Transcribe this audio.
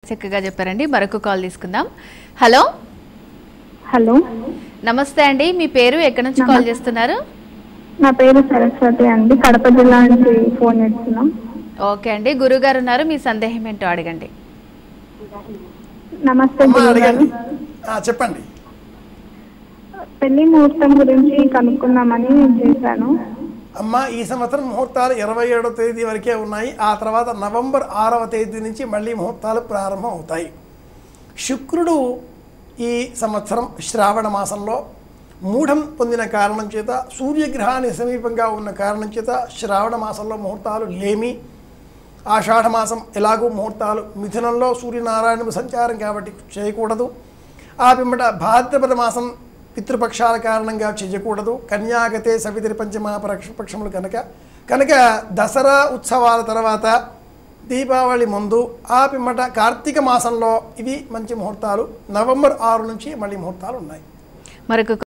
చక్కగా చెప్పారండి మరొక కాల్ తీసుకుందాం హలో హలో నమస్తే అండి మీ పేరు ఎక్కడి నుంచి కాల్ చేస్తున్నారు నా పేరు సరస్వతి అండి కడప జిల్లా నుంచి ఫోన్ చేస్తున్నాం ఓకే అండి గురుగారు ఉన్నారు మీ సందేహం ఏంటో అడగండి నమస్తే అమ్మా గురువు అడగండి గారు ఆ, చెప్పండి పెళ్లి ముహూర్తం గురించి కనుక్కుందామని చేశాను అమ్మ ఈ సంవత్సరం ముహూర్తాలు ఇరవై ఏడో తేదీ వరకే ఉన్నాయి ఆ తర్వాత నవంబర్ ఆరవ తేదీ నుంచి మళ్ళీ ముహూర్తాలు ప్రారంభం అవుతాయి శుక్రుడు ఈ సంవత్సరం శ్రావణ మాసంలో మూఢం పొందిన కారణం చేత సూర్యగ్రహానికి సమీపంగా ఉన్న కారణం చేత శ్రావణ మాసంలో ముహూర్తాలు లేమి ఆషాఢ మాసం ఎలాగూ ముహూర్తాలు మిథునంలో సూర్యనారాయణుడు సంచారం కాబట్టి చేయకూడదు ఆ పిమ్మట భాద్రపద మాసం పితృపక్షాల కారణంగా చేయకూడదు కన్యాగతే సవితిరి పంచమ పక్ష పక్షములు కనుక కనుక దసరా ఉత్సవాల తర్వాత దీపావళి ముందు ఆ పిమ్మట కార్తీక మాసంలో ఇవి మంచి ముహూర్తాలు నవంబర్ ఆరు నుంచి మళ్ళీ ముహూర్తాలు ఉన్నాయి మరొక